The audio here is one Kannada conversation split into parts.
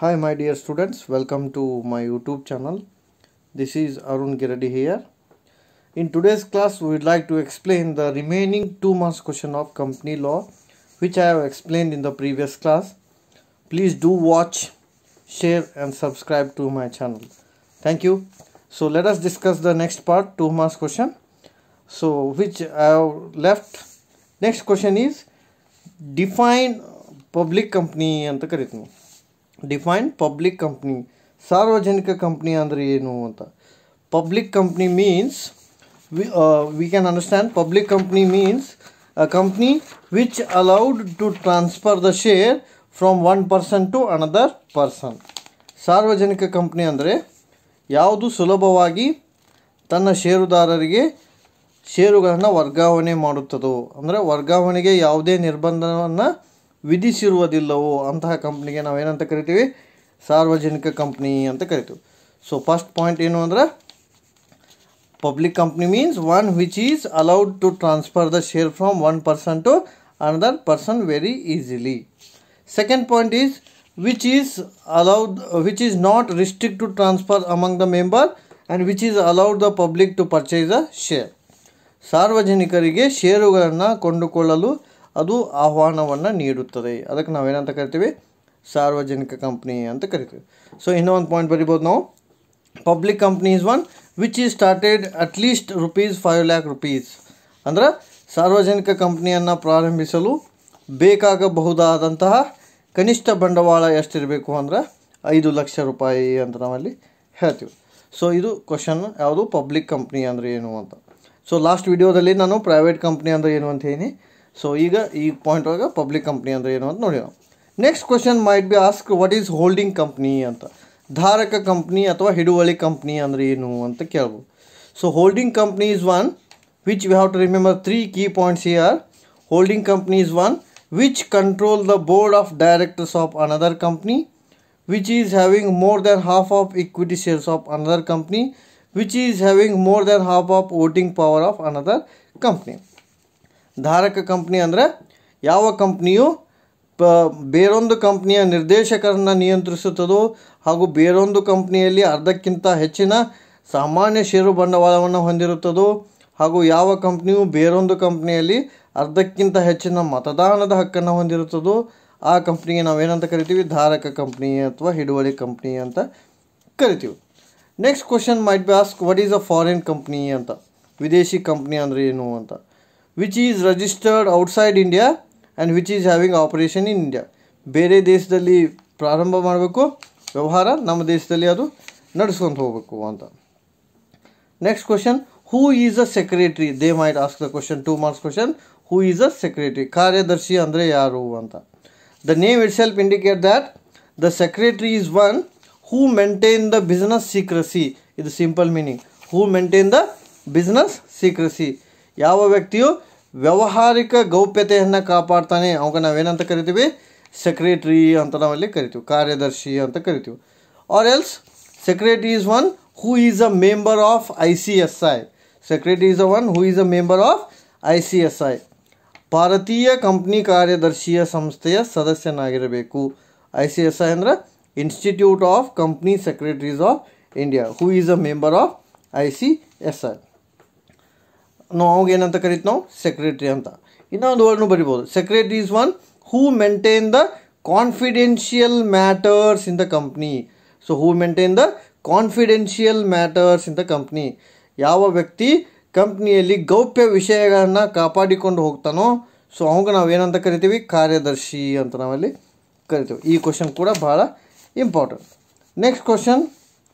Hi, my dear students, welcome to my YouTube channel. This is Arun Giradi here. In today's class, we would like to explain the remaining two marks question of company law, which I have explained in the previous class. Please do watch, share, and subscribe to my channel. Thank you. So, let us discuss the next part, two marks question. So, which I have left. Next question is define public company ಅಂತ ಕರಿತೀವಿ ಡಿಫೈನ್ ಪಬ್ಲಿಕ್ ಕಂಪ್ನಿ ಸಾರ್ವಜನಿಕ ಕಂಪ್ನಿ ಅಂದರೆ ಏನು ಅಂತ public company means we can understand public company means a company which allowed to transfer the share from one person to another person ಸಾರ್ವಜನಿಕ ಕಂಪ್ನಿ ಅಂದರೆ ಯಾವುದು ಸುಲಭವಾಗಿ ತನ್ನ ಷೇರುದಾರರಿಗೆ ಷೇರುಗಳನ್ನು ವರ್ಗಾವಣೆ ಮಾಡುತ್ತದೋ ಅಂದರೆ ವರ್ಗಾವಣೆಗೆ ಯಾವುದೇ ನಿರ್ಬಂಧವನ್ನು ವಿಧಿಸಿರುವುದಿಲ್ಲವೋ ಅಂತಹ ಕಂಪ್ನಿಗೆ ನಾವೇನಂತ ಕರಿತೀವಿ ಸಾರ್ವಜನಿಕ ಕಂಪ್ನಿ ಅಂತ ಕರಿತೀವಿ ಸೊ ಫಸ್ಟ್ ಪಾಯಿಂಟ್ ಏನು ಅಂದ್ರೆ public company means one which is allowed to transfer the share from one person to another person very easily second point is which is allowed which is not restrict to transfer among the member and which is allowed the public to purchase a share ಸಾರ್ವಜನಿಕರಿಗೆ ಷೇರುಗಳನ್ನು ಕೊಂಡುಕೊಳ್ಳಲು ಅದು ಆಹ್ವಾನವನ್ನು ನೀಡುತ್ತದೆ ಅದಕ್ಕೆ ನಾವೇನಂತ ಕರಿತೀವಿ ಸಾರ್ವಜನಿಕ ಕಂಪ್ನಿ ಅಂತ ಕರಿತೀವಿ ಸೊ ಇನ್ನೂ ಒಂದು ಪಾಯಿಂಟ್ ಬರಿಬೋದು ನಾವು public company is one which is started at least rupees five lakh rupees ಅಂದ್ರೆ ಸಾರ್ವಜನಿಕ ಕಂಪ್ನಿಯನ್ನು ಪ್ರಾರಂಭಿಸಲು ಬೇಕಾಗಬಹುದಾದಂತಹ ಕನಿಷ್ಠ ಬಂಡವಾಳ ಎಷ್ಟಿರಬೇಕು ಅಂದ್ರೆ ಐದು ಲಕ್ಷ ರೂಪಾಯಿ ಅಂತ ನಾವಲ್ಲಿ ಹೇಳ್ತೀವಿ ಸೊ ಇದು ಕ್ವಶನ್ ಯಾವುದು ಪಬ್ಲಿಕ್ ಕಂಪ್ನಿ ಅಂದರೆ ಏನು ಅಂತ ಸೊ ಲಾಸ್ಟ್ ವಿಡಿಯೋದಲ್ಲಿ ನಾನು ಪ್ರೈವೇಟ್ ಕಂಪ್ನಿ ಅಂದರೆ ಏನು ಅಂತ ಹೇಳಿ ಸೊ ಈಗ ಈ ಪಾಯಿಂಟ್ ಒಳಗೆ ಪಬ್ಲಿಕ್ ಕಂಪ್ನಿ ಅಂದರೆ ಏನು ಅಂತ ನೋಡಿ ನಾವು next question might be ask what is holding company ಅಂತ ಧಾರಕ ಕಂಪ್ನಿ ಅಥವಾ ಹಿಡುವಳಿ ಕಂಪ್ನಿ ಅಂದರೆ ಏನು ಅಂತ ಕೇಳ್ಬೋದು so holding company is one which we have to remember three key points here holding company is one which control the board of directors of another company which is having more than half of equity shares of another company which is having more than half of voting power of another company ಧಾರಕ ಕಂಪ್ನಿ ಅಂದರೆ ಯಾವ ಕಂಪ್ನಿಯು ಪ ಬೇರೊಂದು ಕಂಪ್ನಿಯ ನಿರ್ದೇಶಕರನ್ನು ನಿಯಂತ್ರಿಸುತ್ತದೋ ಹಾಗೂ ಬೇರೊಂದು ಕಂಪ್ನಿಯಲ್ಲಿ ಅರ್ಧಕ್ಕಿಂತ ಹೆಚ್ಚಿನ ಸಾಮಾನ್ಯ ಷೇರು ಬಂಡವಾಳವನ್ನು ಹೊಂದಿರುತ್ತದೋ ಹಾಗೂ ಯಾವ ಕಂಪ್ನಿಯು ಬೇರೊಂದು ಕಂಪ್ನಿಯಲ್ಲಿ ಅರ್ಧಕ್ಕಿಂತ ಹೆಚ್ಚಿನ ಮತದಾನದ ಹಕ್ಕನ್ನು ಹೊಂದಿರುತ್ತದೋ ಆ ಕಂಪ್ನಿಗೆ ನಾವೇನಂತ ಕರಿತೀವಿ ಧಾರಕ ಕಂಪ್ನಿ ಅಥವಾ ಹಿಡುವಳಿ ಕಂಪ್ನಿ ಅಂತ ಕರಿತೀವಿ next question might be ask what is a foreign company ಅಂತ ವಿದೇಶಿ ಕಂಪ್ನಿ ಅಂದರೆ ಏನು ಅಂತ which is registered outside India and which is having operation in India ಬೇರೆ ದೇಶದಲ್ಲಿ ಪ್ರಾರಂಭ ಮಾಡಬೇಕು ವ್ಯವಹಾರ ನಮ್ಮ ದೇಶದಲ್ಲಿ ಅದು ನಡೆಸ್ಕೊಂಡು ಹೋಗಬೇಕು ಅಂತ next question who is a secretary they might ask the question two marks question who is a secretary ಕಾರ್ಯದರ್ಶಿ ಅಂದರೆ ಯಾರು ಅಂತ the name itself indicate that the secretary is one who maintain the business secrecy ಇದು simple meaning who maintain the business secrecy ಯಾವ ವ್ಯಕ್ತಿಯು ವ್ಯಾವಹಾರಿಕ ಗೌಪ್ಯತೆಯನ್ನು ಕಾಪಾಡ್ತಾನೆ ಅವಾಗ ನಾವೇನಂತ ಕರಿತೀವಿ ಸೆಕ್ರೆಟ್ರಿ ಅಂತ ನಾವಲ್ಲಿ ಕರಿತೀವಿ ಕಾರ್ಯದರ್ಶಿ ಅಂತ ಕರಿತೀವಿ or else secretary is one who is a member of I C S I secretary is a one who is a member of I C S I ಭಾರತೀಯ ಕಂಪ್ನಿ ಕಾರ್ಯದರ್ಶಿಯ ಸಂಸ್ಥೆಯ ಸದಸ್ಯನಾಗಿರಬೇಕು ಐ ಸಿ ಎಸ್ ಐ ಅಂದರೆ institute of company secretaries of India who is a member of I C S I ನಾವು ಅವಾಗ ಏನಂತ ಕರಿತೀವಿ ನಾವು ಸೆಕ್ರೆಟ್ರಿ ಅಂತ ಇನ್ನೊಂದು ವರ್ಡ್ನು ಬರಿಬೋದು secretary is one who maintain the confidential matters in the company so who maintain the confidential matters in the company ಯಾವ ವ್ಯಕ್ತಿ ಕಂಪ್ನಿಯಲ್ಲಿ ಗೌಪ್ಯ ವಿಷಯಗಳನ್ನು ಕಾಪಾಡಿಕೊಂಡು ಹೋಗ್ತಾನೋ ಸೊ ಅವಾಗ ನಾವು ಏನಂತ ಕರಿತೀವಿ ಕಾರ್ಯದರ್ಶಿ ಅಂತ ನಾವಲ್ಲಿ ಕರಿತೀವಿ ಈ ಕ್ವಶನ್ ಕೂಡ ಭಾಳ important next question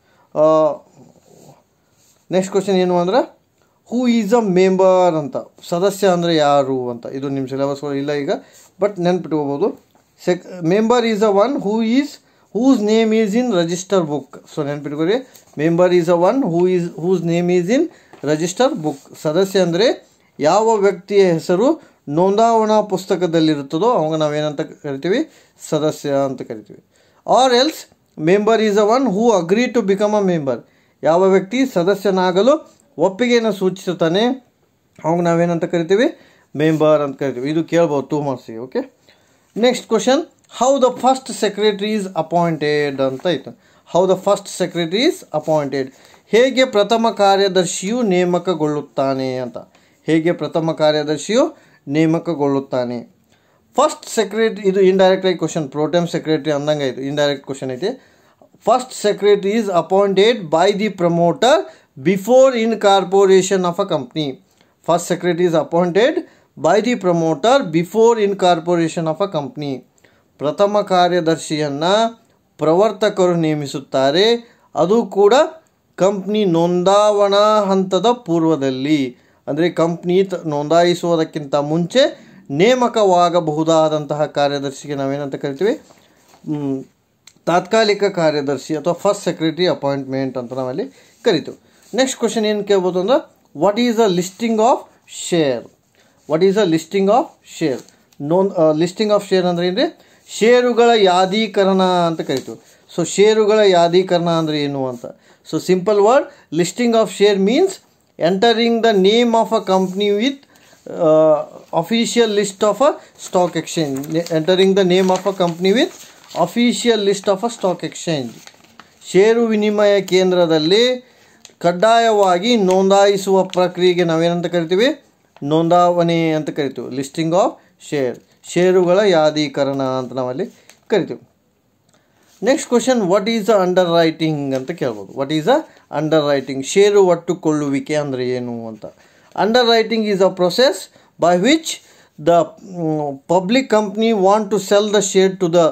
next question ಏನು ಅಂದ್ರೆ ಹೂ ಈಸ್ ಅ ಮೆಂಬರ್ ಅಂತ ಸದಸ್ಯ ಅಂದರೆ ಯಾರು ಅಂತ ಇದು ನಿಮ್ಮ ಸಿಲೆಬಸ್ ಇಲ್ಲ ಈಗ ಬಟ್ ನೆನ್ಪಿಟ್ಕೋಬೋದು sec member is a one who is whose name is in register book so ನೆನ್ಪಿಟ್ಕೊರಿ member is a one who is whose name is in register book ಸದಸ್ಯ ಅಂದರೆ ಯಾವ ವ್ಯಕ್ತಿಯ ಹೆಸರು ನೋಂದಾವಣಾ ಪುಸ್ತಕದಲ್ಲಿರುತ್ತದೋ ಅವಾಗ ನಾವೇನಂತ ಕರಿತೀವಿ ಸದಸ್ಯ ಅಂತ ಕರಿತೀವಿ or else member is a one who agree to become a member ಯಾವ ವ್ಯಕ್ತಿ ಸದಸ್ಯನಾಗಲು ಒಪ್ಪಿಗೆಯನ್ನು ಸೂಚಿಸುತ್ತಾನೆ ಅವಾಗ ನಾವೇನಂತ ಕರಿತೀವಿ ಮೆಂಬರ್ ಅಂತ ಕರಿತೀವಿ ಇದು ಕೇಳ್ಬೋದು ಟೂ ಮಾರ್ಕ್ಸಿಗೆ okay next question how the first secretary is appointed ಅಂತ ಇತ್ತು how the first secretary is appointed ಹೇಗೆ ಪ್ರಥಮ ಕಾರ್ಯದರ್ಶಿಯು ನೇಮಕಗೊಳ್ಳುತ್ತಾನೆ ಅಂತ ಹೇಗೆ ಪ್ರಥಮ ಕಾರ್ಯದರ್ಶಿಯು ನೇಮಕಗೊಳ್ಳುತ್ತಾನೆ ಫಸ್ಟ್ ಸೆಕ್ರೆಟರಿ ಇದು ಇಂಡೈರೆಕ್ಟ್ ಆಗಿ ಕ್ವಶನ್ ಪ್ರೋಟೆಮ್ ಸೆಕ್ರೆಟರಿ ಅಂದಂಗೆ ಆಯಿತು ಇಂಡೈರೆಕ್ಟ್ ಕ್ವಶನ್ ಐತಿ first secretary is appointed by the promoter before incorporation of a company first secretary is appointed by the promoter before incorporation of a company ಪ್ರಥಮ ಕಾರ್ಯದರ್ಶಿಯನ್ನು ಪ್ರವರ್ತಕರು ನೇಮಿಸುತ್ತಾರೆ ಅದು ಕೂಡ ಕಂಪ್ನಿ ನೋಂದಾವಣಾ ಹಂತದ ಪೂರ್ವದಲ್ಲಿ ಅಂದರೆ ಕಂಪ್ನಿ ತ ನೋಂದಾಯಿಸುವುದಕ್ಕಿಂತ ಮುಂಚೆ ನೇಮಕವಾಗಬಹುದಾದಂತಹ ಕಾರ್ಯದರ್ಶಿಗೆ ನಾವೇನಂತ ಕರಿತೀವಿ ಮ್, ತಾತ್ಕಾಲಿಕ ಕಾರ್ಯದರ್ಶಿ ಅಥವಾ ಫಸ್ಟ್ ಸೆಕ್ರೆಟರಿ ಅಪಾಯಿಂಟ್ಮೆಂಟ್ ಅಂತ ನಾವಲ್ಲಿ ಕರಿತೀವಿ ನೆಕ್ಸ್ಟ್ ಕ್ವಶನ್ ಏನು ಕೇಳ್ಬೋದು ಅಂದ್ರೆ what is a listing of share what is a listing of share known listing of share ಅಂದ್ರೆ ಏನ್ರಿ ಷೇರುಗಳ ಯಾದೀಕರಣ ಅಂತ ಕರಿತೀವಿ ಸೊ ಷೇರುಗಳ ಯಾದೀಕರಣ ಅಂದರೆ ಏನು ಅಂತ so simple word listing of share means entering the name of a company with official list of a stock exchange entering the name of a company with official list of a stock exchange ಷೇರು ವಿನಿಮಯ ಕೇಂದ್ರದಲ್ಲಿ ಕಡ್ಡಾಯವಾಗಿ ನೋಂದಾಯಿಸುವ ಪ್ರಕ್ರಿಯೆಗೆ ನಾವೇನಂತ ಕರಿತೀವಿ ನೋಂದಾವಣೆ ಅಂತ ಕರಿತೀವಿ ಲಿಸ್ಟಿಂಗ್ ಆಫ್ ಶೇರ್ ಷೇರುಗಳ ಯಾದೀಕರಣ ಅಂತ ನಾವಲ್ಲಿ ಕರಿತೀವಿ next question what is a underwriting ಅಂತ ಕೇಳ್ಬೋದು what is a underwriting ಷೇರು ಒಟ್ಟುಕೊಳ್ಳುವಿಕೆ ಅಂದರೆ ಏನು ಅಂತ underwriting is a process by which the public company want to sell the share to the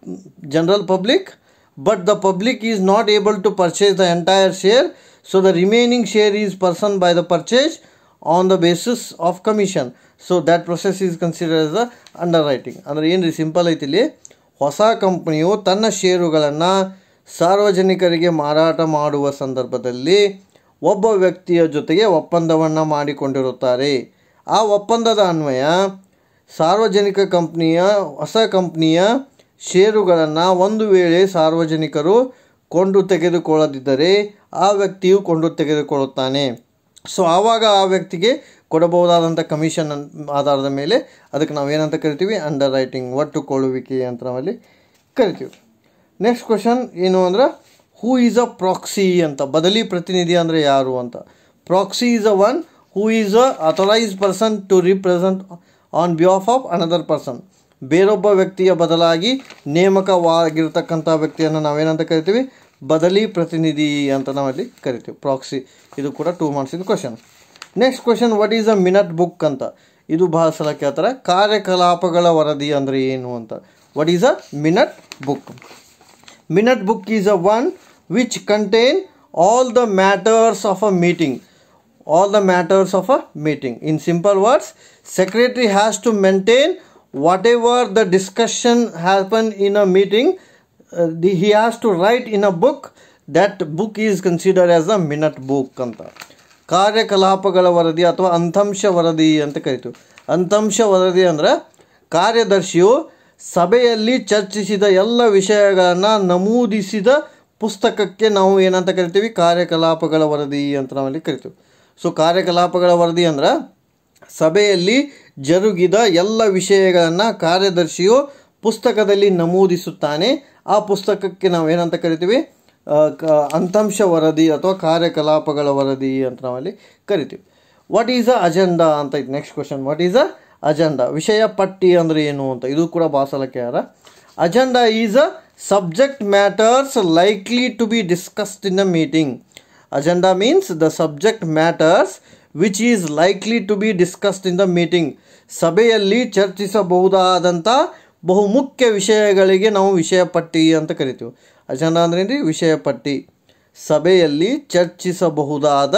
general public but the public is not able to purchase the entire share so the remaining share is person by the purchase on the basis of commission so that process is consider as the underwriting ಅಂದರೆ ಏನು ರೀ ಸಿಂಪಲ್ ಐತಿ ಇಲ್ಲಿ ಹೊಸ ಕಂಪನಿಯು ತನ್ನ ಷೇರುಗಳನ್ನು ಸಾರ್ವಜನಿಕರಿಗೆ ಮಾರಾಟ ಮಾಡುವ ಸಂದರ್ಭದಲ್ಲಿ ಒಬ್ಬ ವ್ಯಕ್ತಿಯ ಜೊತೆಗೆ ಒಪ್ಪಂದವನ್ನು ಮಾಡಿಕೊಂಡಿರುತ್ತಾರೆ ಆ ಒಪ್ಪಂದದ ಅನ್ವಯ ಸಾರ್ವಜನಿಕ ಕಂಪ್ನಿಯ ಹೊಸ ಕಂಪ್ನಿಯ ಷೇರುಗಳನ್ನು ಒಂದು ವೇಳೆ ಸಾರ್ವಜನಿಕರು ಕೊಂಡು ತೆಗೆದುಕೊಳ್ಳದಿದ್ದರೆ ಆ ವ್ಯಕ್ತಿಯು ಕೊಂಡು ತೆಗೆದುಕೊಳ್ಳುತ್ತಾನೆ ಸೊ ಆವಾಗ ಆ ವ್ಯಕ್ತಿಗೆ ಕೊಡಬಹುದಾದಂಥ ಕಮಿಷನ್ ಆಧಾರದ ಮೇಲೆ ಅದಕ್ಕೆ ನಾವೇನಂತ ಕರಿತೀವಿ ಅಂಡರ್ ರೈಟಿಂಗ್ ಒಟ್ಟುಕೊಳ್ಳುವಿಕೆ ಅಂತ ನಾವಲ್ಲಿ ಕರಿತೀವಿ ನೆಕ್ಸ್ಟ್ ಕ್ವಶನ್ ಏನು ಅಂದ್ರೆ ಹೂ ಈಸ್ ಅ ಪ್ರಾಕ್ಸಿ ಅಂತ ಬದಲಿ ಪ್ರತಿನಿಧಿ ಅಂದರೆ ಯಾರು ಅಂತ proxy is a one who is a authorise person to represent on behalf of another person ಬೇರೊಬ್ಬ ವ್ಯಕ್ತಿಯ ಬದಲಾಗಿ ನೇಮಕವಾಗಿರ್ತಕ್ಕಂಥ ವ್ಯಕ್ತಿಯನ್ನು ನಾವೇನಂತ ಕರಿತೀವಿ ಬದಲಿ ಪ್ರತಿನಿಧಿ ಅಂತ ನಾವಲ್ಲಿ ಕರಿತೀವಿ ಪ್ರಾಕ್ಸಿ ಇದು ಕೂಡ ಟೂ ಮಾರ್ಕ್ಸಿನ question next question what is a minute book ಅಂತ ಇದು ಬಹಳ ಸಲ ಕೇಳ್ತಾರೆ ಕಾರ್ಯಕಲಾಪಗಳ ವರದಿ ಅಂದರೆ ಏನು ಅಂತ what is a minute book minute book is a one which contain all the matters of a meeting all the matters of a meeting in simple words secretary has to maintain whatever the discussion happened in a meeting uh, the, he has to write in a book that book is considered as a minute book ಅಂತ ಕಾರ್ಯಕಲಾಪಗಳ ವರದಿ ಅಥವಾ ಅಂಥಂಶ ವರದಿ ಅಂತ ಕರಿತೀವಿ ಅಂಥಂಶ ವರದಿ ಅಂದ್ರೆ ಕಾರ್ಯದರ್ಶಿಯು ಸಭೆಯಲ್ಲಿ ಚರ್ಚಿಸಿದ ಎಲ್ಲ ವಿಷಯಗಳನ್ನು ನಮೂದಿಸಿದ ಪುಸ್ತಕಕ್ಕೆ ನಾವು ಏನಂತ ಕರಿತೀವಿ ಕಾರ್ಯಕಲಾಪಗಳ ವರದಿ ಅಂತ ನಾವಲ್ಲಿ ಕರಿತೀವಿ ಸೊ ಕಾರ್ಯಕಲಾಪಗಳ ವರದಿ ಅಂದ್ರೆ ಸಭೆಯಲ್ಲಿ ಜರುಗಿದ ಎಲ್ಲ ವಿಷಯಗಳನ್ನು ಕಾರ್ಯದರ್ಶಿಯು ಪುಸ್ತಕದಲ್ಲಿ ನಮೂದಿಸುತ್ತಾನೆ ಆ ಪುಸ್ತಕಕ್ಕೆ ನಾವು ಏನಂತ ಕರಿತೀವಿ ಆ, ಕ ಅಂಥಂಶ ವರದಿ ಅಥವಾ ಕಾರ್ಯಕಲಾಪಗಳ ವರದಿ ಅಂತ ನಾವಲ್ಲಿ ಕರಿತೀವಿ ವಾಟ್ ಈಸ್ ಅ ಅಜೆಂಡಾ ಅಂತ ಇತ್ತು next question what is a agenda ವಿಷಯ ಪಟ್ಟಿ ಅಂದರೆ ಏನು ಅಂತ ಇದು ಕೂಡ ಭಾಸಲಕ್ಕೆ ಯಾರ agenda is a subject matters likely to be discussed in a meeting agenda means the subject matters which is likely to be discussed in the meeting ಸಭೆಯಲ್ಲಿ ಚರ್ಚಿಸಬಹುದಾದಂಥ ಬಹುಮುಖ್ಯ ವಿಷಯಗಳಿಗೆ ನಾವು ವಿಷಯ ಪಟ್ಟಿ ಅಂತ ಕರಿತೀವಿ ಅಜೆಂಡಾ ಅಂದ್ರೇನ್ರಿ ವಿಷಯ ಪಟ್ಟಿ ಸಭೆಯಲ್ಲಿ ಚರ್ಚಿಸಬಹುದಾದ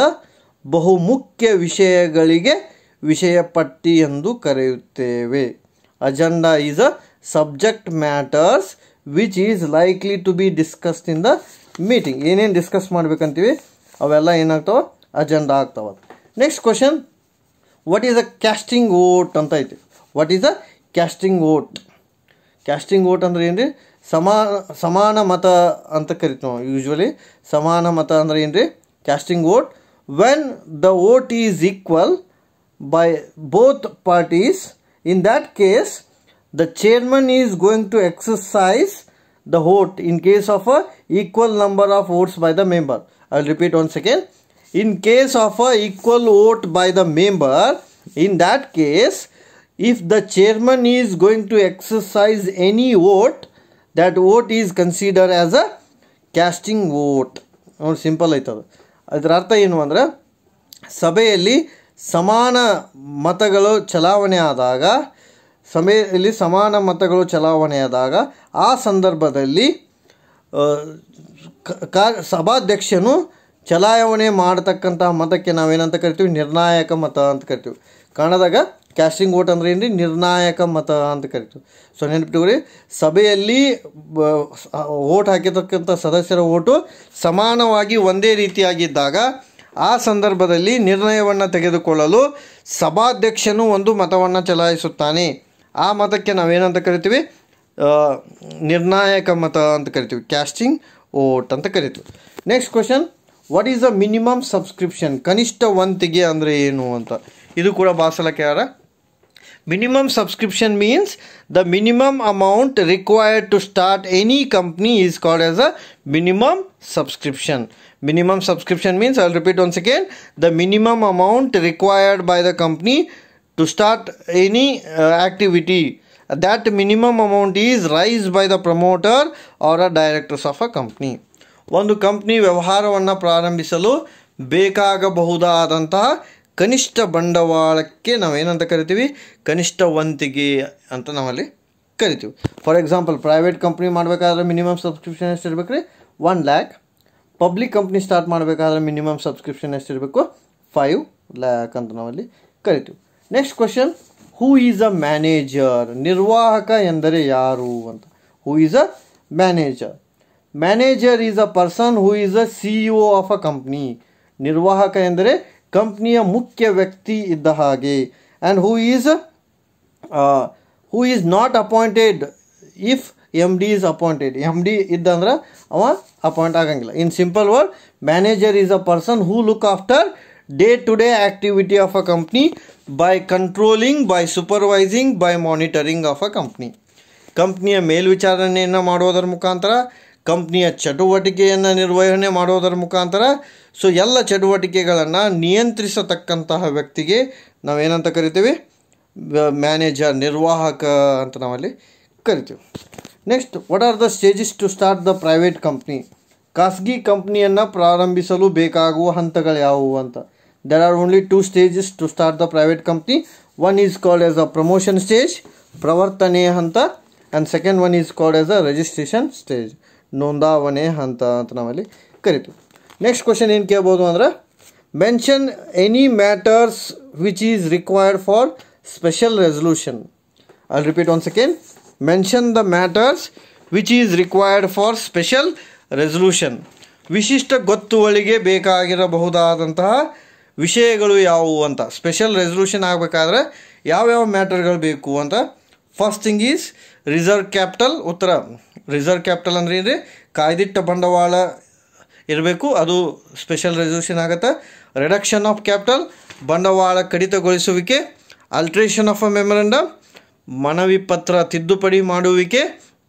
ಬಹುಮುಖ್ಯ ವಿಷಯಗಳಿಗೆ ವಿಷಯ ಪಟ್ಟಿ ಎಂದು ಕರೆಯುತ್ತೇವೆ agenda is a subject matters which is likely to be discussed in the meeting ಏನೇನು ಡಿಸ್ಕಸ್ ಮಾಡ್ಬೇಕಂತೀವಿ ಅವೆಲ್ಲ ಏನಾಗ್ತಾವ ಅಜೆಂಡಾ ಆಗ್ತಾವ next question what is a casting vote ಅಂತ ಐತಿ what is a casting vote casting vote ಅಂದ್ರೆ ಏನು ರೀ ಸಮಾನ ಸಮಾನ ಮತ ಅಂತ ಕರಿತೀವಿ ನಾವು ಯೂಶ್ವಲಿ ಸಮಾನ ಮತ ಅಂದ್ರೆ ಏನು ರೀ casting vote when the vote is equal by both parties in that case the chairman is going to exercise the vote in case of a equal number of votes by the member i'll repeat once again in case of a equal vote by the member in that case if the chairman is going to exercise any vote that vote is considered as a casting vote ನೋಡಿ ಸಿಂಪಲ್ ಐತದು ಅದರ ಅರ್ಥ ಏನು ಅಂದರೆ ಸಭೆಯಲ್ಲಿ ಸಮಾನ ಮತಗಳು ಚಲಾವಣೆ ಆದಾಗ ಸಭೆಯಲ್ಲಿ ಸಮಾನ ಮತಗಳು ಚಲಾವಣೆ ಆದಾಗ ಆ ಸಂದರ್ಭದಲ್ಲಿ ಆ, ಕ- ಕಾ- ಸಭಾಧ್ಯಕ್ಷನು ಚಲಾವಣೆ ಮಾಡತಕ್ಕಂತಹ ಮತಕ್ಕೆ ನಾವೇನಂತ ಕರಿತೀವಿ ನಿರ್ಣಾಯಕ ಮತ ಅಂತ ಕರಿತೀವಿ ಕನ್ನಡದಾಗ ಕ್ಯಾಸ್ಟಿಂಗ್ ವೋಟ್ ಅಂದ್ರೆ ಏನ್ರಿ ನಿರ್ಣಾಯಕ ಮತ ಅಂತ ಕರಿತೀವಿ ಸೊ ನೆನಪಿಟ್ಕೊರಿ ಸಭೆಯಲ್ಲಿ ವೋಟ್ ಹಾಕಿರ್ತಕ್ಕಂಥ ಸದಸ್ಯರ ಓಟು ಸಮಾನವಾಗಿ ಒಂದೇ ರೀತಿಯಾಗಿದ್ದಾಗ ಆ ಸಂದರ್ಭದಲ್ಲಿ ನಿರ್ಣಯವನ್ನು ತೆಗೆದುಕೊಳ್ಳಲು ಸಭಾಧ್ಯಕ್ಷನು ಒಂದು ಮತವನ್ನು ಚಲಾಯಿಸುತ್ತಾನೆ ಆ ಮತಕ್ಕೆ ನಾವೇನಂತ ಕರಿತೀವಿ ಆ, ನಿರ್ಣಾಯಕ ಮತ ಅಂತ ಕರಿತೀವಿ ಕ್ಯಾಸ್ಟಿಂಗ್ ಓಟ್ ಅಂತ ಕರಿತೀವಿ next question what is the minimum subscription ಕನಿಷ್ಠ ವಂತಿಗೆ ಅಂದರೆ ಏನು ಅಂತ ಇದು ಕೂಡ ಭಾಳ ಕೇಳ minimum subscription means the minimum amount required to start any company is called as a minimum subscription minimum subscription means i'll repeat once again the minimum amount required by the company to start any uh, activity that minimum amount is raised by the promoter or a directors of a company ಒಂದು ಕಂಪ್ನಿ ವ್ಯವಹಾರವನ್ನು ಪ್ರಾರಂಭಿಸಲು ಬೇಕಾಗಬಹುದಾದಂತಹ ಕನಿಷ್ಠ ಬಂಡವಾಳಕ್ಕೆ ನಾವೇನಂತ ಕರಿತೀವಿ ಕನಿಷ್ಠ ವಂತಿಗೆ ಅಂತ ನಾವಲ್ಲಿ ಕರಿತೀವಿ ಫಾರ್ ಎಕ್ಸಾಂಪಲ್ ಪ್ರೈವೇಟ್ ಕಂಪ್ನಿ ಮಾಡಬೇಕಾದ್ರೆ ಮಿನಿಮಮ್ ಸಬ್ಸ್ಕ್ರಿಪ್ಷನ್ ಎಷ್ಟು ಇರಬೇಕು ರೀ one lakh public company start ಮಾಡಬೇಕಾದ್ರೆ ಮಿನಿಮಮ್ ಸಬ್ಸ್ಕ್ರಿಪ್ಷನ್ ಎಷ್ಟಿರಬೇಕು ಫೈವ್ ಲ್ಯಾಕ್ ಅಂತ ನಾವಲ್ಲಿ ಕರಿತೀವಿ next question who is a manager ನಿರ್ವಾಹಕ ಎಂದರೆ ಯಾರು ಅಂತ who is a manager manager is a person who is a C E O of a company ನಿರ್ವಾಹಕ ಎಂದರೆ ಕಂಪ್ನಿಯ ಮುಖ್ಯ ವ್ಯಕ್ತಿ ಇದ್ದ ಹಾಗೆ and who is who is not appointed if M D is appointed M D ಇದ್ದಂದ್ರೆ ಅವ ಅಪಾಯಿಂಟ್ ಆಗಂಗಿಲ್ಲ in simple word manager is a person who look after day to day activity of a company by controlling by supervising by monitoring of a company ಕಂಪ್ನಿಯ ಮೇಲ್ವಿಚಾರಣೆಯನ್ನು ಮಾಡೋದರ ಮುಖಾಂತರ ಕಂಪ್ನಿಯ ಚಟುವಟಿಕೆಯನ್ನು ನಿರ್ವಹಣೆ ಮಾಡೋದರ ಮುಖಾಂತರ ಸೊ ಎಲ್ಲ ಚಟುವಟಿಕೆಗಳನ್ನು ನಿಯಂತ್ರಿಸತಕ್ಕಂತಹ ವ್ಯಕ್ತಿಗೆ ನಾವೇನಂತ ಕರಿತೀವಿ ಮ್ಯಾನೇಜರ್ ನಿರ್ವಾಹಕ ಅಂತ ನಾವಲ್ಲಿ ಕರಿತೀವಿ next what are the stages to start the private company ಖಾಸಗಿ ಕಂಪ್ನಿಯನ್ನು ಪ್ರಾರಂಭಿಸಲು ಬೇಕಾಗುವ ಹಂತಗಳು ಯಾವುವು ಅಂತ there are only two stages to start the private company one is called as a promotion stage ಪ್ರವರ್ತನೆಯ ಹಂತ and second one is called as a registration stage ನೋಂದಾವಣೆ ಹಂತ ಅಂತ ನಾವಲ್ಲಿ ಕರಿತೀವಿ ನೆಕ್ಸ್ಟ್ ಕ್ವಶನ್ ಏನು ಕೇಳ್ಬೋದು ಅಂದ್ರೆ mention any matters which is required for special resolution I repeat one second mention the matters which is required for special resolution ವಿಶಿಷ್ಟ ಗೊತ್ತುವಳಿಗೆ ಬೇಕಾಗಿರಬಹುದಾದಂತಹ ವಿಷಯಗಳು ಯಾವುವು ಅಂತ ಸ್ಪೆಷಲ್ ರೆಸಲ್ಯೂಷನ್ ಆಗಬೇಕಾದ್ರೆ ಯಾವ್ಯಾವ ಮ್ಯಾಟರ್ಗಳು ಬೇಕು ಅಂತ first thing is reserve capital ಉತ್ತರ ರಿಸರ್ವ್ ಕ್ಯಾಪಿಟಲ್ ಅಂದ್ರೆ ಏನ್ರಿ ಕಾಯ್ದಿಟ್ಟ ಬಂಡವಾಳ ಇರಬೇಕು ಅದು ಸ್ಪೆಷಲ್ ರೆಸಲ್ಯೂಷನ್ ಆಗುತ್ತೆ ರಿಡಕ್ಷನ್ ಆಫ್ ಕ್ಯಾಪಿಟಲ್ ಬಂಡವಾಳ ಕಡಿತಗೊಳಿಸುವಿಕೆ ಅಲ್ಟ್ರೇಷನ್ ಆಫ್ ಅ ಮೆಮೊರಂಡಮ್ ಮನವಿ ಪತ್ರ ತಿದ್ದುಪಡಿ ಮಾಡುವಿಕೆ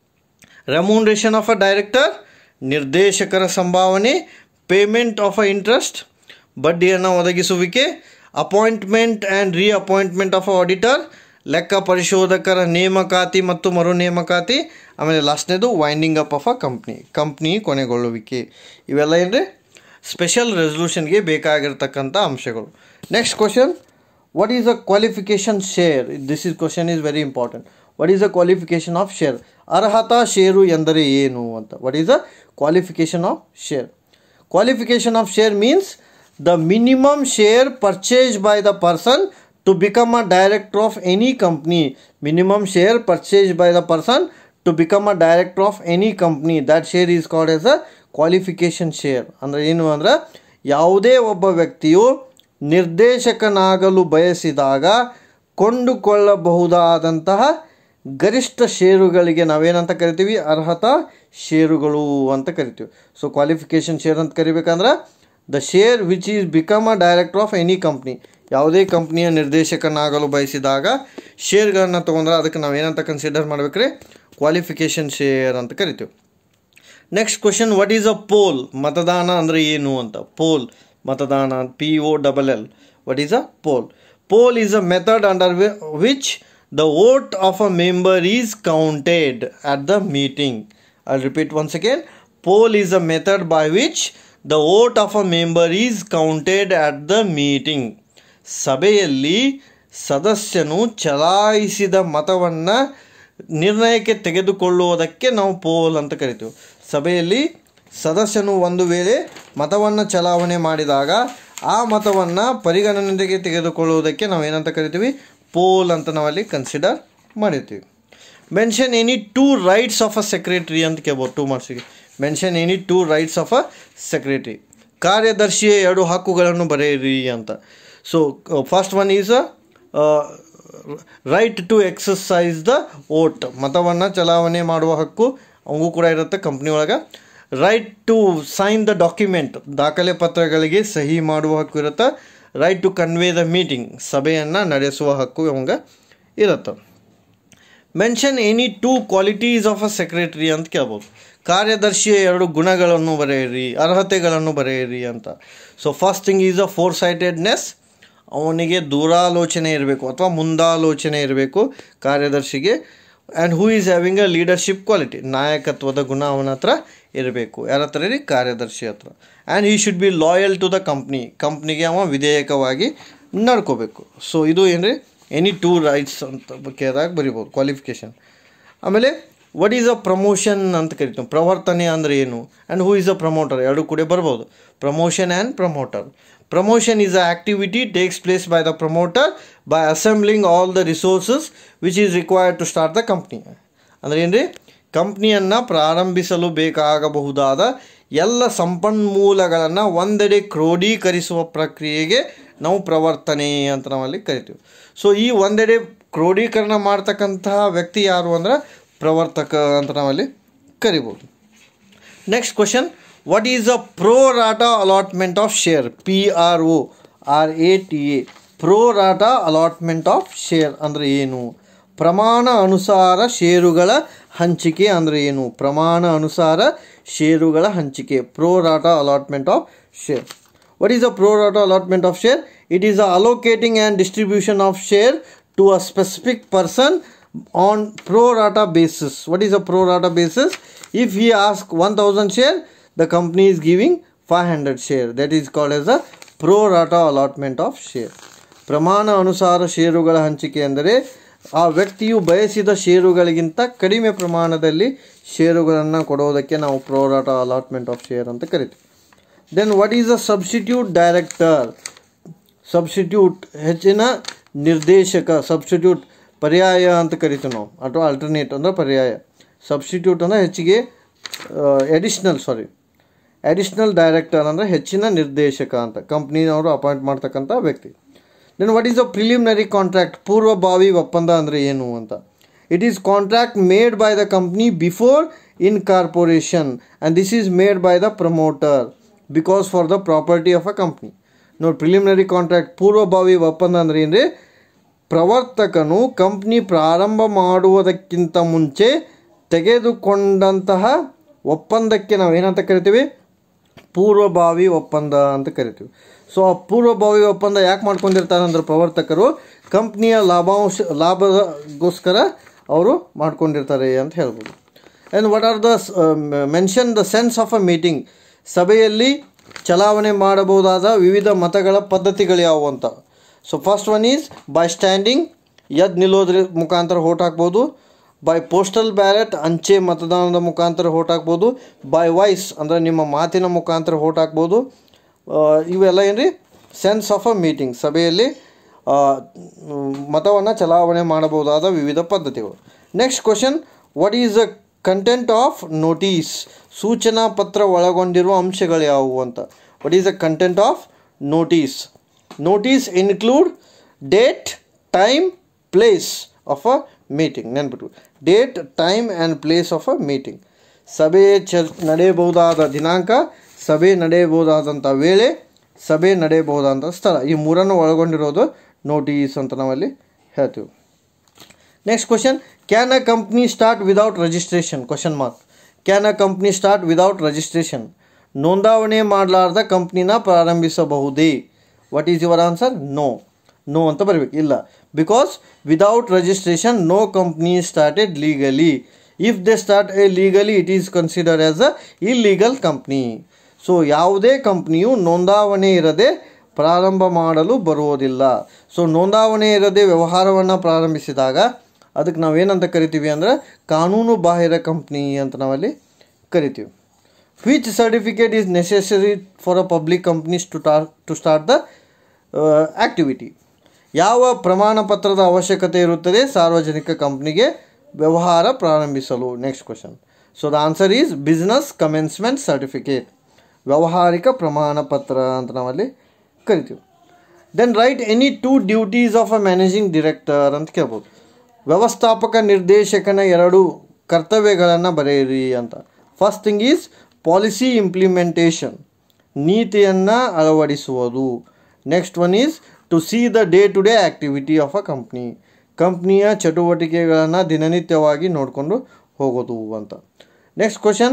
ರೆಮ್ಯೂನರೇಷನ್ ಆಫ್ ಅ ಡೈರೆಕ್ಟರ್ ನಿರ್ದೇಶಕರ ಸಂಭಾವನೆ ಪೇಮೆಂಟ್ ಆಫ್ ಅ ಇಂಟ್ರೆಸ್ಟ್ ಬಡ್ಡಿಯನ್ನು ಒದಗಿಸುವಿಕೆ appointment and reappointment of a auditor ಲೆಕ್ಕ ಪರಿಶೋಧಕರ ನೇಮಕಾತಿ ಮತ್ತು ಮರು ನೇಮಕಾತಿ ಆಮೇಲೆ ಲಾಸ್ಟ್ನೇದು winding up of a company company ಕೊನೆಗೊಳ್ಳುವಿಕೆ ಇವೆಲ್ಲ ಏನ್ರಿ ಸ್ಪೆಷಲ್ ರೆಸಲ್ಯೂಷನ್ಗೆ ಬೇಕಾಗಿರ್ತಕ್ಕಂಥ ಅಂಶಗಳು next question what is a qualification share this is question is very important what is a qualification of share ಅರ್ಹತಾ ಷೇರು ಎಂದರೆ ಏನು ಅಂತ what is a qualification of share qualification of share means the minimum share purchased by the person to become a director of any company minimum share purchased by the person to become a director of any company that share is called as a qualification share ಅಂದರೆ ಏನು ಅಂದ್ರೆ ಯಾವುದೇ ಒಬ್ಬ ವ್ಯಕ್ತಿಯು ನಿರ್ದೇಶಕನಾಗಲು ಬಯಸಿದಾಗ ಕೊಂಡುಕೊಳ್ಳಬಹುದಾದಂತಹ ಗರಿಷ್ಠ ಷೇರುಗಳಿಗೆ ನಾವೇನಂತ ಕರಿತೀವಿ ಅರ್ಹತಾ ಷೇರುಗಳು ಅಂತ ಕರಿತೀವಿ ಸೊ ಕ್ವಾಲಿಫಿಕೇಷನ್ ಶೇರ್ ಅಂತ ಕರಿಬೇಕಂದ್ರೆ the share which is become a director of any company ಯಾವುದೇ ಕಂಪ್ನಿಯ ನಿರ್ದೇಶಕನಾಗಲು ಬಯಸಿದಾಗ ಶೇರ್ಗಳನ್ನು ತೊಗೊಂಡ್ರೆ ಅದಕ್ಕೆ ನಾವು ಏನಂತ ಕನ್ಸಿಡರ್ ಮಾಡ್ಬೇಕ್ರಿ ಕ್ವಾಲಿಫಿಕೇಷನ್ ಶೇರ್ ಅಂತ ಕರಿತೀವಿ next question what is a poll ಮತದಾನ ಅಂದರೆ ಏನು ಅಂತ ಪೋಲ್ ಮತದಾನ P O double L what is a poll poll is a method under which the vote of a member is counted at the meeting I repeat once again poll is a method by which the vote of a member is counted at the meeting ಸಭೆಯಲ್ಲಿ ಸದಸ್ಯನು ಚಲಾಯಿಸಿದ ಮತವನ್ನು ನಿರ್ಣಯಕ್ಕೆ ತೆಗೆದುಕೊಳ್ಳುವುದಕ್ಕೆ ನಾವು ಪೋಲ್ ಅಂತ ಕರಿತೀವಿ ಸಭೆಯಲ್ಲಿ ಸದಸ್ಯನು ಒಂದು ವೇಳೆ ಮತವನ್ನು ಚಲಾವಣೆ ಮಾಡಿದಾಗ ಆ ಮತವನ್ನು ಪರಿಗಣನೆಗೆ ತೆಗೆದುಕೊಳ್ಳುವುದಕ್ಕೆ ನಾವು ಏನಂತ ಕರಿತೀವಿ ಪೋಲ್ ಅಂತ ನಾವಲ್ಲಿ ಕನ್ಸಿಡರ್ ಮಾಡಿರ್ತೀವಿ mention any two rights of a secretary ಅಂತ ಕೇಳ್ಬೋದು ಟೂ ಮಾರ್ಕ್ಸಿಗೆ mention any two rights of a secretary ಕಾರ್ಯದರ್ಶಿಯ ಎರಡು ಹಕ್ಕುಗಳನ್ನು ಬರೆಯಿರಿ ಅಂತ so first one is a right to exercise the vote ಮತವನ್ನು ಚಲಾವಣೆ ಮಾಡುವ ಹಕ್ಕು ಅವಂಗೂ ಕೂಡ ಇರುತ್ತೆ ಕಂಪ್ನಿ ಒಳಗೆ right to sign the document ದಾಖಲೆ ಪತ್ರಗಳಿಗೆ ಸಹಿ ಮಾಡುವ ಹಕ್ಕು ಇರುತ್ತೆ right to convey the meeting ಸಭೆಯನ್ನು ನಡೆಸುವ ಹಕ್ಕು ಅವಂಗ ಇರುತ್ತೆ mention any two qualities of a secretary ಅಂತ ಕೇಳ್ಬೋದು ಕಾರ್ಯದರ್ಶಿಯ ಎರಡು ಗುಣಗಳನ್ನು ಬರೆಯಿರಿ ಅರ್ಹತೆಗಳನ್ನು ಬರೆಯಿರಿ ಅಂತ so first thing is a foresightedness ಅವನಿಗೆ ದೂರಾಲೋಚನೆ ಇರಬೇಕು ಅಥವಾ ಮುಂದಾಲೋಚನೆ ಇರಬೇಕು ಕಾರ್ಯದರ್ಶಿಗೆ and who is having a leadership quality ನಾಯಕತ್ವದ ಗುಣ ಅವನ ಹತ್ರ ಇರಬೇಕು ಯಾರ ಹತ್ರ ರೀ ಕಾರ್ಯದರ್ಶಿ ಹತ್ರ and he should be loyal to the company ಕಂಪ್ನಿಗೆ ಅವ ವಿಧೇಯಕವಾಗಿ ನಡ್ಕೋಬೇಕು ಸೊ ಇದು ಏನು ರೀ ಎನಿ ಟೂ ರೈಟ್ಸ್ ಅಂತ ಕೇಳಿದಾಗ ಬರಿಬೋದು ಕ್ವಾಲಿಫಿಕೇಷನ್ ಆಮೇಲೆ ವಾಟ್ ಈಸ್ ಅ ಪ್ರಮೋಷನ್ ಅಂತ ಕರಿತೀವಿ ಪ್ರವರ್ತನೆ ಅಂದರೆ ಏನು and who is a promoter ಎರಡು ಕೂಡ ಬರ್ಬೋದು promotion and promoter promotion is a activity takes place by the promoter by assembling all the resources which is required to start the company ಅಂದರೆ ಏನು ರೀ ಕಂಪ್ನಿಯನ್ನು ಪ್ರಾರಂಭಿಸಲು ಬೇಕಾಗಬಹುದಾದ ಎಲ್ಲ ಸಂಪನ್ಮೂಲಗಳನ್ನು ಒಂದೆಡೆ ಕ್ರೋಢೀಕರಿಸುವ ಪ್ರಕ್ರಿಯೆಗೆ ನಾವು ಪ್ರವರ್ತನೆ ಅಂತ ನಾವಲ್ಲಿ ಕರಿತೀವಿ ಸೊ ಈ ಒಂದೆಡೆ ಕ್ರೋಢೀಕರಣ ಮಾಡ್ತಕ್ಕಂತಹ ವ್ಯಕ್ತಿ ಯಾರು ಅಂದ್ರೆ ಪ್ರವರ್ತಕ ಅಂತ ನಾವಲ್ಲಿ ಕರಿಬೋದು next question what is a pro rata allotment of share P R O R A T A pro rata allotment of share ಅಂದರೆ ಏನು ಪ್ರಮಾಣ ಅನುಸಾರ ಷೇರುಗಳ ಹಂಚಿಕೆ ಅಂದರೆ ಏನು ಪ್ರಮಾಣ ಅನುಸಾರ ಷೇರುಗಳ ಹಂಚಿಕೆ pro rata allotment of share what is a pro rata allotment of share it is a allocating and distribution of share to a specific person on pro rata basis what is a pro rata basis if he ask 1000 share the company is giving 500 share that is called as a pro rata allotment of share ಪ್ರಮಾಣ ಅನುಸಾರ ಷೇರುಗಳ ಹಂಚಿಕೆ ಎಂದರೆ ಆ ವ್ಯಕ್ತಿಯು ಬಯಸಿದ ಷೇರುಗಳಿಗಿಂತ ಕಡಿಮೆ ಪ್ರಮಾಣದಲ್ಲಿ ಷೇರುಗಳನ್ನು ಕೊಡೋದಕ್ಕೆ ನಾವು ಪ್ರೋರಾಟ ಅಲಾಟ್ಮೆಂಟ್ ಆಫ್ ಶೇರ್ ಅಂತ ಕರಿತೀವಿ then what is a substitute director substitute ಹೆಚ್ಚಿನ ನಿರ್ದೇಶಕ ಸಬ್ಸ್ಟಿಟ್ಯೂಟ್ ಪರ್ಯಾಯ ಅಂತ ಕರಿತೀವಿ ನಾವು ಅಥವಾ ಅಲ್ಟರ್ನೇಟ್ ಅಂದರೆ ಪರ್ಯಾಯ ಸಬ್ಸ್ಟಿಟ್ಯೂಟ್ ಅಂದರೆ ಹೆಚ್ಚಿಗೆ ಎಡಿಷ್ನಲ್ ಸಾರಿ ಅಡಿಷ್ನಲ್ ಡೈರೆಕ್ಟರ್ ಅಂದರೆ ಹೆಚ್ಚಿನ ನಿರ್ದೇಶಕ ಅಂತ ಕಂಪ್ನಿನವರು ಅಪಾಯಿಂಟ್ ಮಾಡ್ತಕ್ಕಂಥ ವ್ಯಕ್ತಿ then what is a preliminary contract ಪೂರ್ವಭಾವಿ ಒಪ್ಪಂದ ಅಂದರೆ ಏನು ಅಂತ it is contract made by the company before incorporation and this is made by the promoter because for the property of a company ನೋಡಿ ಪ್ರಿಲಿಮಿನರಿ ಕಾಂಟ್ರಾಕ್ಟ್ ಪೂರ್ವಭಾವಿ ಒಪ್ಪಂದ ಅಂದರೆ ಏನು ಪ್ರವರ್ತಕನು ಕಂಪ್ನಿ ಪ್ರಾರಂಭ ಮಾಡುವುದಕ್ಕಿಂತ ಮುಂಚೆ ತೆಗೆದುಕೊಂಡಂತಹ ಒಪ್ಪಂದಕ್ಕೆ ನಾವು ಏನಂತ ಕರಿತೀವಿ ಪೂರ್ವಭಾವಿ ಒಪ್ಪಂದ ಅಂತ ಕರಿತೀವಿ ಸೊ ಆ ಪೂರ್ವಭಾವಿ ಒಪ್ಪಂದ ಯಾಕೆ ಮಾಡ್ಕೊಂಡಿರ್ತಾರೆ ಅಂದ್ರೆ ಪ್ರವರ್ತಕರು ಕಂಪ್ನಿಯ ಲಾಭಾಂಶ ಲಾಭಗೋಸ್ಕರ ಅವರು ಮಾಡ್ಕೊಂಡಿರ್ತಾರೆ ಅಂತ ಹೇಳ್ಬೋದು and what are the mention the sense of a meeting ಸಭೆಯಲ್ಲಿ ಚಲಾವಣೆ ಮಾಡಬಹುದಾದ ವಿವಿಧ ಮತಗಳ ಪದ್ಧತಿಗಳು ಯಾವುವು ಅಂತ so first one is by standing ಎದ್ದು ನಿಲ್ಲೋದ್ರ ಮುಖಾಂತರ ಓಟ್ ಹಾಕ್ಬೋದು ಬೈ ಪೋಸ್ಟಲ್ ಬ್ಯಾಲೆಟ್ ಅಂಚೆ ಮತದಾನದ ಮುಖಾಂತರ ಓಟ್ ಹಾಕ್ಬೋದು ಬೈ ವಾಯ್ಸ್ ಅಂದರೆ ನಿಮ್ಮ ಮಾತಿನ ಮುಖಾಂತರ ಓಟ್ ಹಾಕ್ಬೋದು ಇವೆಲ್ಲ ಏನು ರೀ ಸೆನ್ಸ್ ಆಫ್ ಅ ಮೀಟಿಂಗ್ ಸಭೆಯಲ್ಲಿ ಮತವನ್ನು ಚಲಾವಣೆ ಮಾಡಬಹುದಾದ ವಿವಿಧ ಪದ್ಧತಿಗಳು next question what is a content of notice ಸೂಚನಾ ಪತ್ರ ಒಳಗೊಂಡಿರುವ ಅಂಶಗಳು ಯಾವುವು ಅಂತ what is the content of notice notice include date time place of a meeting ನೆನ್ಬಿಟ್ಟು date time and place of a meeting ಸಭೆ ಚರ್ ನಡೆಯಬಹುದಾದ ದಿನಾಂಕ ಸಭೆ ನಡೆಯಬಹುದಾದಂಥ ವೇಳೆ ಸಭೆ ನಡೆಯಬಹುದಾದಂಥ ಸ್ಥಳ ಈ ಮೂರನ್ನು ಒಳಗೊಂಡಿರೋದು ನೋಟಿಸ್ ಅಂತ ನಾವಲ್ಲಿ ಹೇಳ್ತೀವಿ next question can a company start without registration question mark can a company start without registration ನೋಂದಾವಣೆ ಮಾಡಲಾರ್ದ ಕಂಪ್ನಿನ ಪ್ರಾರಂಭಿಸಬಹುದೇ what is your answer no no ಅಂತ ಬರಬೇಕು ಇಲ್ಲ because without registration no company started legally if they start a legally it is consider as a illegal company so ಯಾವುದೇ ಕಂಪ್ನಿಯು ನೋಂದಾವಣೆ ಇರದೆ ಪ್ರಾರಂಭ ಮಾಡಲು ಬರುವುದಿಲ್ಲ ಸೊ ನೋಂದಾವಣೆ ಇರದೆ ವ್ಯವಹಾರವನ್ನು ಪ್ರಾರಂಭಿಸಿದಾಗ ಅದಕ್ಕೆ ನಾವೇನಂತ ಕರಿತೀವಿ ಅಂದರೆ ಕಾನೂನು ಬಾಹಿರ ಕಂಪ್ನಿ ಅಂತ ನಾವಲ್ಲಿ ಕರಿತೀವಿ which certificate is necessary for a public companies to ಟಾರ್ ಟು ಸ್ಟಾರ್ಟ್ ದ ಆ್ಯಕ್ಟಿವಿಟಿ ಯಾವ ಪ್ರಮಾಣ ಪತ್ರದ ಅವಶ್ಯಕತೆ ಇರುತ್ತದೆ ಸಾರ್ವಜನಿಕ ಕಂಪ್ನಿಗೆ ವ್ಯವಹಾರ ಪ್ರಾರಂಭಿಸಲು next question so the answer is business commencement certificate ವ್ಯಾವಹಾರಿಕ ಪ್ರಮಾಣ ಪತ್ರ ಅಂತ ನಾವಲ್ಲಿ ಕರಿತೀವಿ then write any two duties of a managing director ಅಂತ ಕೇಳ್ಬೋದು ವ್ಯವಸ್ಥಾಪಕ ನಿರ್ದೇಶಕನ ಎರಡು ಕರ್ತವ್ಯಗಳನ್ನು ಬರೆಯಿರಿ ಅಂತ first thing is policy implementation ನೀತಿಯನ್ನು ಅಳವಡಿಸುವುದು next one is to C the day to day activity of a company ಕಂಪ್ನಿಯ ಚಟುವಟಿಕೆಗಳನ್ನು ದಿನನಿತ್ಯವಾಗಿ ನೋಡಿಕೊಂಡು ಹೋಗೋದು ಅಂತ next question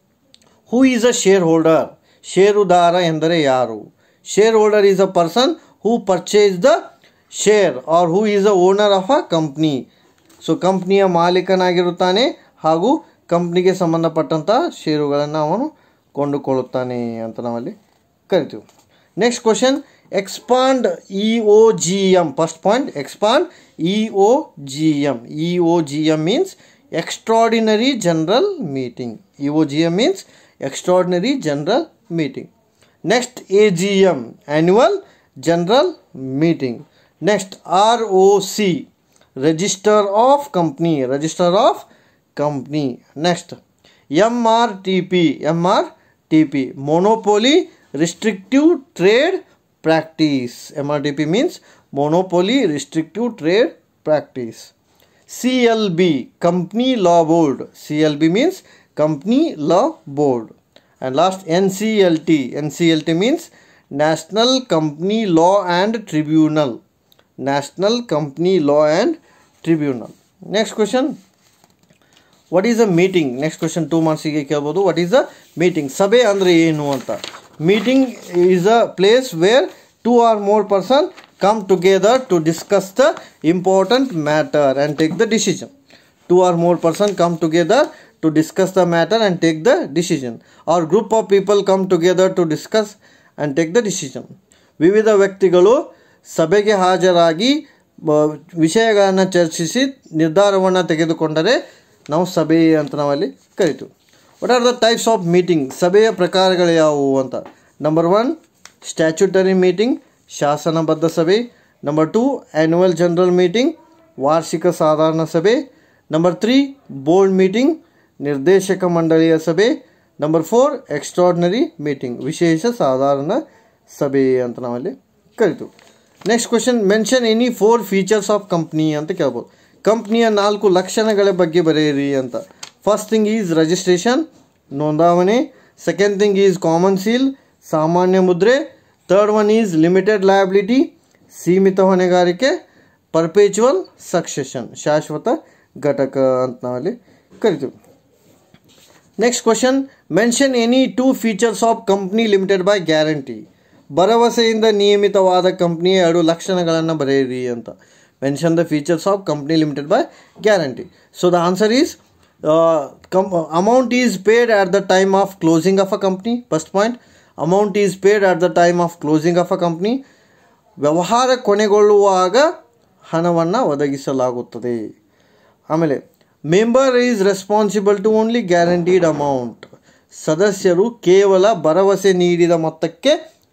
who is a shareholder ಷೇರುದಾರ ಎಂದರೆ ಯಾರು shareholder is a person who purchase the share or who is a owner of a company so ಕಂಪ್ನಿಯ ಮಾಲೀಕನಾಗಿರುತ್ತಾನೆ ಹಾಗೂ ಕಂಪ್ನಿಗೆ ಸಂಬಂಧಪಟ್ಟಂಥ ಷೇರುಗಳನ್ನು ಅವನು ಕೊಂಡುಕೊಳ್ಳುತ್ತಾನೆ ಅಂತ ನಾವಲ್ಲಿ ಕರಿತೀವಿ next question expand E O G M first point expand E O G M E O G M means extraordinary general meeting E O G M means extraordinary general meeting next A G M annual general meeting next R O C register of company register of company next M R T P M R T P monopoly restrictive trade practice M R T P means monopoly restrictive trade practice C L B company law board C L B means company law board and last nclt nclt means national company law and tribunal national company law and tribunal next question what is a meeting next question two ಮಾರ್ಕ್ಸಿಗೆ ಕೇಳ್ಬೋದು ವಾಟ್ ಈಸ್ ಅ ಮೀಟಿಂಗ್ ಸಭೆ ಅಂದರೆ ಏನು ಅಂತ meeting is a place where two or more person come together to discuss the important matter and take the decision two or more person come together to discuss the matter and take the decision or group of people come together to discuss and take the decision ವಿವಿಧ ವ್ಯಕ್ತಿಗಳು ಸಭೆಗೆ ಹಾಜರಾಗಿ ಬ- ವಿಷಯಗಳನ್ನು ಚರ್ಚಿಸಿ ನಿರ್ಧಾರವನ್ನು ತೆಗೆದುಕೊಂಡರೆ ನಾವು ಸಭೆ ಅಂತ ನಾವಲ್ಲಿ ಕರಿತೀವಿ what are the types of meeting ಸಭೆಯ ಪ್ರಕಾರಗಳು ಯಾವುವು ಅಂತ ನಂಬರ್ ಒನ್ ಸ್ಟ್ಯಾಚ್ಯುಟರಿ ಮೀಟಿಂಗ್ ಶಾಸನಬದ್ಧ ಸಭೆ number two annual general meeting ವಾರ್ಷಿಕ ಸಾಧಾರಣ ಸಭೆ ನಂಬರ್ ತ್ರೀ ಬೋರ್ಡ್ ಮೀಟಿಂಗ್ ನಿರ್ದೇಶಕ ಮಂಡಳಿಯ ಸಭೆ ನಂಬರ್ ಫೋರ್ ಎಕ್ಸ್ಟ್ರಾರ್ಡಿನರಿ ಮೀಟಿಂಗ್ ವಿಶೇಷ ಸಾಧಾರಣ ಸಭೆ ಅಂತ ನಾವಲ್ಲಿ ಕರಿತೀವಿ next question mention any four features of company ಅಂತ ಕೇಳ್ಬೋದು ಕಂಪ್ನಿಯ ನಾಲ್ಕು ಲಕ್ಷಣಗಳ ಬಗ್ಗೆ ಬರೆಯಿರಿ ಅಂತ ಫಸ್ಟ್ ಥಿಂಗ್ ಈಸ್ ರಿಜಿಸ್ಟ್ರೇಷನ್ ನೋಂದಾವಣೆ second thing is common seal ಸಾಮಾನ್ಯ ಮುದ್ರೆ third one is limited liability ಸೀಮಿತ ಹೊಣೆಗಾರಿಕೆ ಪರ್ಪೇಚುವಲ್ ಸಕ್ಸೆಷನ್ ಶಾಶ್ವತ ಘಟಕ ಅಂತ ನಾವಲ್ಲಿ ಕರಿತೀವಿ next question mention any two features of company limited by guarantee ಭರವಸೆಯಿಂದ ನಿಯಮಿತವಾದ ಕಂಪ್ನಿಯ ಎರಡು ಲಕ್ಷಣಗಳನ್ನು ಬರೆಯಿರಿ ಅಂತ mention the features of company limited by guarantee so the answer is come amount is paid at the time of closing of a company first point amount is paid at the time of closing of a company ವ್ಯವಹಾರ ಕೊನೆಗೊಳ್ಳುವಾಗ ಹಣವನ್ನು ಒದಗಿಸಲಾಗುತ್ತದೆ ಆಮೇಲೆ member is responsible to only guaranteed amount ಸದಸ್ಯರು ಕೇವಲ ಭರವಸೆ ನೀಡಿದ ಮೊತ್ತಕ್ಕೆ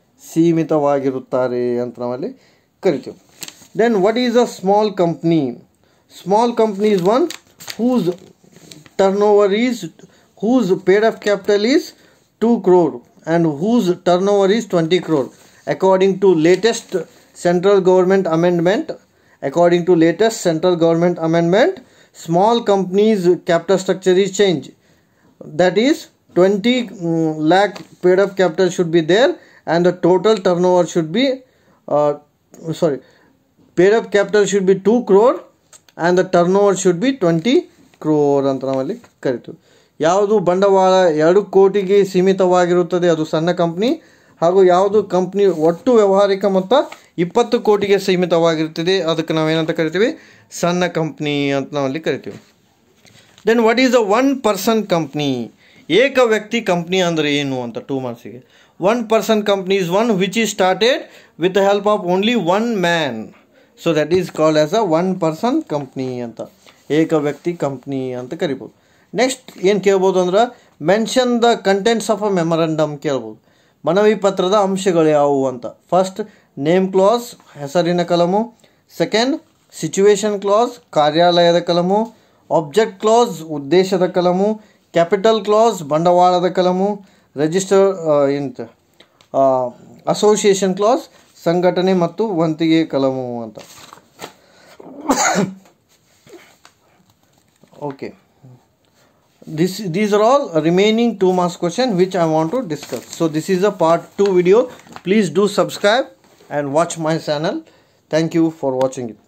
ಸೀಮಿತವಾಗಿರುತ್ತಾರೆ ಅಂತ ನಾವಲ್ಲಿ ಕರಿತೀವಿ then what is a small company small company is one whose turnover is whose paid up capital is 2 crore and whose turnover is 20 crore according to latest central government amendment according to latest central government amendment small companies capital structure is changed that is 20 mm, lakh paid up capital should be there and the total turnover should be uh, sorry paid up capital should be 2 crore and the turnover should be 20 crore ಅಂತ ನಾವಲ್ಲಿ ಕರಿತೀವಿ ಯಾವುದು ಬಂಡವಾಳ ಎರಡು ಕೋಟಿಗೆ ಸೀಮಿತವಾಗಿರುತ್ತದೆ ಅದು ಸಣ್ಣ ಕಂಪ್ನಿ ಹಾಗೂ ಯಾವುದು ಕಂಪ್ನಿ ಒಟ್ಟು ವ್ಯಾವಹಾರಿಕ ಮೊತ್ತ ಇಪ್ಪತ್ತು ಕೋಟಿಗೆ ಸೀಮಿತವಾಗಿರುತ್ತದೆ ಅದಕ್ಕೆ ನಾವೇನಂತ ಕರಿತೀವಿ ಸಣ್ಣ ಕಂಪ್ನಿ ಅಂತ ನಾವಲ್ಲಿ ಕರಿತೀವಿ then what is a one person company ಏಕ ವ್ಯಕ್ತಿ ಕಂಪ್ನಿ ಅಂದರೆ ಏನು ಅಂತ ಟೂ ಮಾರ್ಕ್ಸಿಗೆ one person company is one which is started with the help of only one man so that is called as a one person company ಅಂತ ಏಕ ವ್ಯಕ್ತಿ ಕಂಪ್ನಿ ಅಂತ ಕರಿಬೋದು ನೆಕ್ಸ್ಟ್ ಏನು ಕೇಳ್ಬೋದು ಅಂದ್ರೆ mention the contents of a memorandum ಕೇಳ್ಬೋದು ಮನವಿ ಪತ್ರದ ಅಂಶಗಳು ಯಾವುವು ಅಂತ ಫಸ್ಟ್ ನೇಮ್ ಕ್ಲಾಸ್ ಹೆಸರಿನ ಕಲಮು ಸೆಕೆಂಡ್ ಸಿಚುವೇಶನ್ ಕ್ಲಾಸ್ ಕಾರ್ಯಾಲಯದ ಕಲಮು ಆಬ್ಜೆಕ್ಟ್ ಕ್ಲಾಸ್ ಉದ್ದೇಶದ ಕಲಮು ಕ್ಯಾಪಿಟಲ್ ಕ್ಲಾಸ್ ಬಂಡವಾಳದ ಕಲಮು ರಿಜಿಸ್ಟರ್ ಎಂತ ಅಸೋಸಿಯೇಷನ್ ಕ್ಲಾಸ್ ಸಂಘಟನೆ ಮತ್ತು ವಂತಿಗೆ ಕಲಮು ಅಂತ okay this these are all remaining two marks question which i want to discuss so this is a part 2 video please do subscribe and watch my channel thank you for watching it